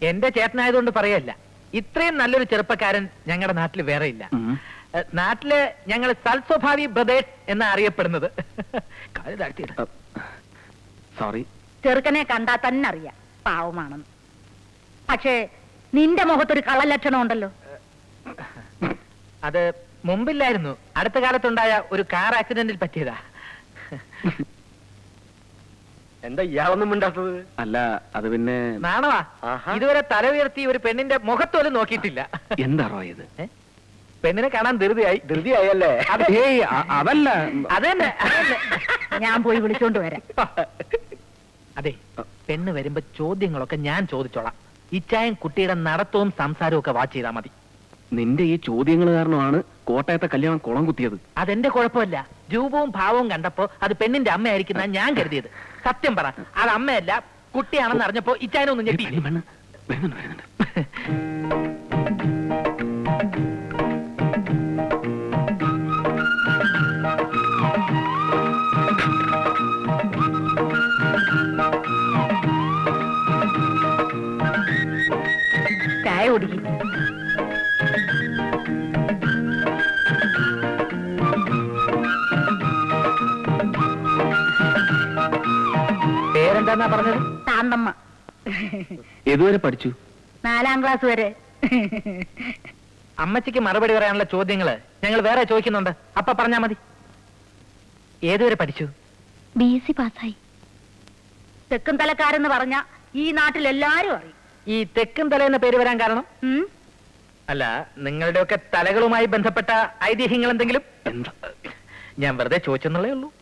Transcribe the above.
എന്റെ ചേട്ടനായതുകൊണ്ട് പറയല്ല ഇത്രയും നല്ലൊരു ചെറുപ്പക്കാരൻ ഞങ്ങളുടെ നാട്ടിൽ വേറെ ഇല്ല ഉം. ഏ, നാട്ടില് ഞങ്ങൾ സൽസ്വഭാവി ബ്രദേഴ്സ് എന്നാ അറിയപ്പെടുന്നത് കാല് താഴ്ത്തിയിട്. സോറി ചെറുക്കനെ കണ്ടാ തന്നെ അറിയാം പാവമാണെന്ന് പക്ഷേ നിന്റെ മുഖത്തൊരു കള്ളലക്ഷണം ഉണ്ടല്ലോ അത് മുമ്പില്ലായിരുന്നു അടുത്ത കാലത്തുണ്ടായ ഒരു കാർ ആക്സിഡന്റിൽ പറ്റിയതാ എന്താ ഇയാളൊന്നും മിണ്ടാത്തത് അല്ല അത് പിന്നെ നാണവാ ആഹാ. ഇതുവരെ തല ഉയർത്തി ഒരു പെണ്ണിന്റെ മുഖത്തോലും നോക്കിയിട്ടില്ല എന്താണോ ഇത് ഏ? പെണ്ണിനെ കാണാൻ ധൃതിയായി ധൃതിയായല്ലേ അതെ ഏയ് അ- അതല്ല അതന്നെ അതന്നെ. ഞാൻ പോയി വിളിച്ചോണ്ട് വരാം അതെ പെണ്ണ് വരുമ്പോ ചോദ്യങ്ങളൊക്കെ ഞാൻ ചോദിച്ചോളാം ഇച്ചായം കുട്ടിയുടെ നടത്തവും സംസാരവും ഒക്കെ വാച്ച് ചെയ്താൽ മതി നിന്റെ ഈ ചോദ്യങ്ങൾ കാരണമാണ് കോട്ടയത്തെ കല്യാണം കുളം കുത്തിയത് അതെന്റെ കുഴപ്പമില്ല രൂപവും ഭാവവും കണ്ടപ്പോ അത് പെണ്ണിന്റെ അമ്മയായിരിക്കുന്ന ഞാൻ കരുതിയത് സത്യം പറ അത് അമ്മയല്ല കുട്ടിയാണെന്ന് അറിഞ്ഞപ്പോ ഇച്ചായനൊന്നും ഏയ് ഞെട്ടി പെണ്ണ്, പെണ്ണ്. വരുന്നുണ്ട് വരുന്നുണ്ട് ചായ കുടിക്കും പേരെന്താന്നാ പറഞ്ഞത് ശാന്തമ്മ ഏതുവരെ പഠിച്ചു നാലാം ക്ലാസ് വരെ അമ്മച്ചിക്ക് മറുപടി പറയാനുള്ള ചോദ്യങ്ങള് ഞങ്ങൾ വേറെ ചോദിക്കുന്നുണ്ട് അപ്പ പറഞ്ഞാ മതി ഏതുവരെ പഠിച്ചു ബി എസ് സി പാസ്സായി തെക്കും തലക്കാരെന്ന് പറഞ്ഞ ഈ നാട്ടിൽ എല്ലാരും അറിയും ഈ തെക്കും തല എന്ന പേര് വരാൻ കാരണം ഉം? അല്ല നിങ്ങളുടെയൊക്കെ തലകളുമായി ബന്ധപ്പെട്ട ഐതിഹ്യങ്ങൾ എന്തെങ്കിലും എന്താ ഞാൻ വെറുതെ ചോദിച്ചെന്നുള്ളേ ഉള്ളൂ